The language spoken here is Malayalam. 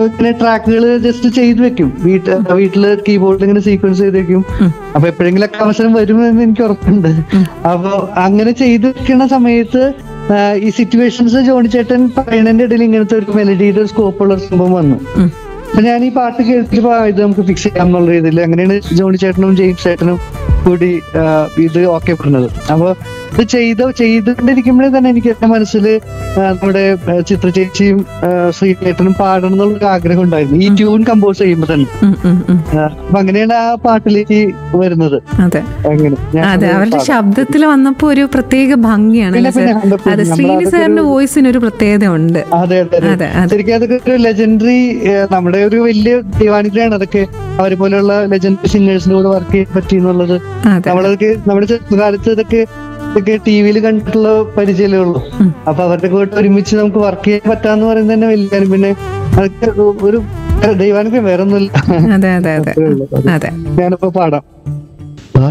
ഇങ്ങനെ ട്രാക്കുകൾ ജസ്റ്റ് ചെയ്തു വെക്കും വീട്ട് വീട്ടില് കീബോർഡിൽ ഇങ്ങനെ സീക്വൻസ് ചെയ്ത് വെക്കും ഉം. അപ്പൊ എപ്പോഴെങ്കിലൊക്കെ അവസരം വരുമെന്ന് എനിക്ക് ഉറപ്പുണ്ട് അപ്പൊ അങ്ങനെ ചെയ്തു വെക്കുന്ന സമയത്ത് ആ, ഈ സിറ്റുവേഷൻസ് ജോണി ചേട്ടൻ പറയുന്നതിന്റെ ഇടയിൽ ഇങ്ങനത്തെ ഒരു മെലഡിയുടെ ഒരു സ്കോപ്പ് ഉള്ള ഒരു സംഭവം വന്നു ഉം. അപ്പൊ ഞാൻ ഈ പാട്ട് കേട്ടിപ്പോ ആ, ഇത് നമുക്ക് ഫിക്സ് ചെയ്യാം എന്നുള്ള രീതിയിൽ അങ്ങനെയാണ് ജോണി ചേട്ടനും ജെയിംസ് ചേട്ടനും കൂടി ആ, ഇത് ഓക്കെ പറഞ്ഞത് അപ്പൊ ഇത് ചെയ്ത ചെയ്തുകൊണ്ടിരിക്കുമ്പോഴേ തന്നെ എനിക്ക് എന്റെ മനസ്സിൽ നമ്മുടെ ആ, ചിത്ര ചേച്ചിയും ആ, ശ്രീചേട്ടനും പാടണം എന്നുള്ള ആഗ്രഹം ഉണ്ടായിരുന്നു ഈ ട്യൂൺ കമ്പോസ് ചെയ്യുമ്പോൾ തന്നെ ഉം, ഉം, ഉം. ആ, അപ്പൊ അങ്ങനെയാണ് ആ പാട്ടിലേക്ക് വരുന്നത് അതെ അങ്ങനെ ഞാൻ അതെ അത് അവരുടെ പാടാം. ശബ്ദത്തിൽ വന്നപ്പോ ഒരു പ്രത്യേക ഭംഗിയാണ് പിന്നെ അല്ലേ പിന്നെ സാർ? കണ്ടപ്പോൾ അതെ നമ്മൾ ശ്രീനി അതൊക്കെ സാറിന്റെ ഒരു- വോയിസിന് ഒരു പ്രത്യേകത ഉണ്ട് അതെ അതെ അതെ അതെ അതെ ശരിക്കും അതൊക്കെ ഒരു ലെജൻഡറി നമ്മുടെ ഒരു വലിയ ദൈവാനുഗ്രഹമാണ് അതൊക്കെ അവരെ പോലെയുള്ള ലെജൻഡറി സിംഗേഴ്സിന്റെ കൂടെ വർക്ക് ചെയ്യാൻ പറ്റി എന്നുള്ളത് അതെ നമ്മളതൊക്കെ നമ്മുടെ ചെറുപ്പകാലത്ത് ഇതൊക്കെ ഇതൊക്കെ ടി വിയിൽ കണ്ടിട്ടുള്ള പരിചയമേ ഉള്ളൂ ഉം. അപ്പൊ അവരുടെ കൂടെ ഒരുമിച്ച് നമുക്ക് വർക്ക് ചെയ്യാൻ പറ്റാന്ന് പറയുന്നത് തന്നെ വലിയ കാര്യം. പിന്നെ അതൊക്കെ ഒരു ദൈവാനുഗ്രഹം വേറെ ഒന്നുമില്ല അതെ അതെ അതെ അത്രേ ഉള്ളൂ. അതെ ഞാനിപ്പോ പാടാം